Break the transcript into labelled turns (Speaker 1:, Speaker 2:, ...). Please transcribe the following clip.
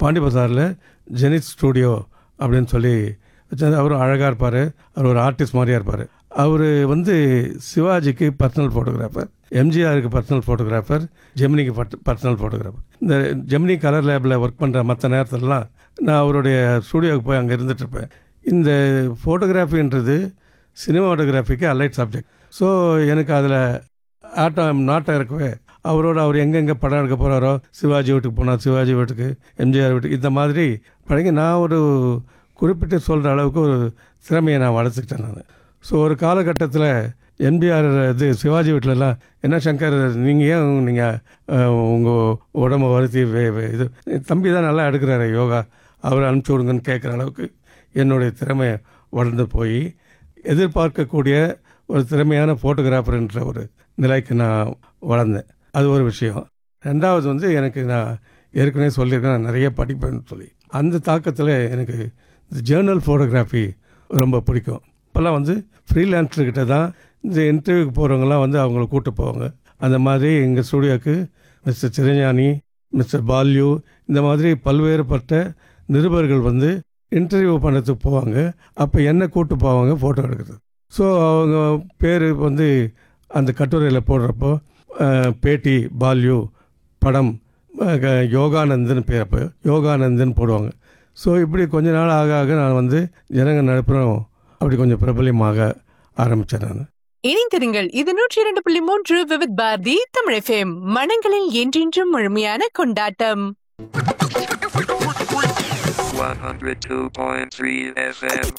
Speaker 1: Pandi பசாரில் zenith studio அப்படின்னு சொல்லி வச்சிருந்தாரு. அவரும் அழகாக இருப்பார் அவர் ஒரு ஆர்டிஸ்ட் மாதிரியாக இருப்பார் அவர் வந்து சிவாஜிக்கு பர்சனல் ஃபோட்டோகிராஃபர் எம்ஜிஆருக்கு பர்சனல் ஃபோட்டோகிராஃபர் ஜெமினிக்கு பர்சனல் ஃபோட்டோகிராஃபர் இந்த ஜெமினி கலர் லேபில் ஒர்க் பண்ணுற மற்ற நேரத்துலலாம் நான் அவருடைய ஸ்டூடியோவுக்கு போய் அங்கே இருந்துகிட்ருப்பேன் இந்த ஃபோட்டோகிராஃபின்றது சினிமாட்டோகிராஃபிக்கு அலைட் சப்ஜெக்ட் ஸோ எனக்கு அதில் ஆட்டம் நாட்டம் இருக்கவே அவரோட அவர் எங்கெங்கே படம் எடுக்க போகிறாரோ சிவாஜி வீட்டுக்கு போனால் சிவாஜி வீட்டுக்கு எம்ஜிஆர் வீட்டுக்கு இந்த மாதிரி பழகி நான் ஒரு குறிப்பிட்டு சொல்கிற அளவுக்கு ஒரு திறமையை நான் வளர்த்துக்கிட்டேன் நான் ஸோ ஒரு காலகட்டத்தில் எம்ஜிஆர் இது சிவாஜி வீட்டிலலாம் என்ன சங்கர் நீங்கள் ஏன் நீங்கள் உங்கள் உடம்பை வருத்தி வே- வே- இது தம்பி தான் நல்லா எடுக்கிறாரு யோகா அவர் அனுப்பிச்சி விடுங்கன்னு கேட்குற அளவுக்கு என்னுடைய திறமை வளர்ந்து போய் எதிர்பார்க்கக்கூடிய ஒரு திறமையான ஃபோட்டோகிராஃபர்ன்ற ஒரு நிலைக்கு நான் வளர்ந்தேன் அது ஒரு விஷயம் ரெண்டாவது வந்து எனக்கு நான் ஏற்கனவே சொல்லியிருக்கேன் நான் நிறைய படிப்பேன்னு சொல்லி அந்த தாக்கத்தில் எனக்கு இந்த ஜேர்னல் ஃபோட்டோகிராஃபி ரொம்ப பிடிக்கும் இப்போல்லாம் வந்து ஃப்ரீலான்ஸர்கிட்ட தான் இந்த இன்டர்வியூக்கு போகிறவங்கலாம் வந்து அவங்கள கூட்டு போவாங்க அந்த மாதிரி எங்கள் ஸ்டூடியோக்கு மிஸ்டர் சிரஞானி மிஸ்டர் பால்யூ இந்த மாதிரி பல்வேறுபட்ட நிருபர்கள் வந்து இன்டர்வியூ பண்ணுறதுக்கு போவாங்க அப்போ என்ன கூட்டு போவாங்க ஃபோட்டோ எடுக்கிறது ஸோ அவங்க பேர் வந்து அந்த கட்டுரையில் போடுறப்போ அஹ், பேட்டி பால்யூ படம் அஹ், க- யோகானந்தன் பேர் அப்போ யோகானந்தன் போடுவாங்க ஸோ இப்படி கொஞ்ச நாள் ஆக ஆக நான் வந்து ஜனங்க நடப்புறம் அப்படி கொஞ்சம் பிரபலியமாக ஆரம்பித்தேன் நான்
Speaker 2: இணைந்திருங்கள் இது நூற்றி இரண்டு புள்ளி மூன்று விவித் பாரதி தமிழ் எஃப்எம் மனங்களில் என்றென்றும் முழுமையான கொண்டாட்டம்
Speaker 3: 102.3 FM.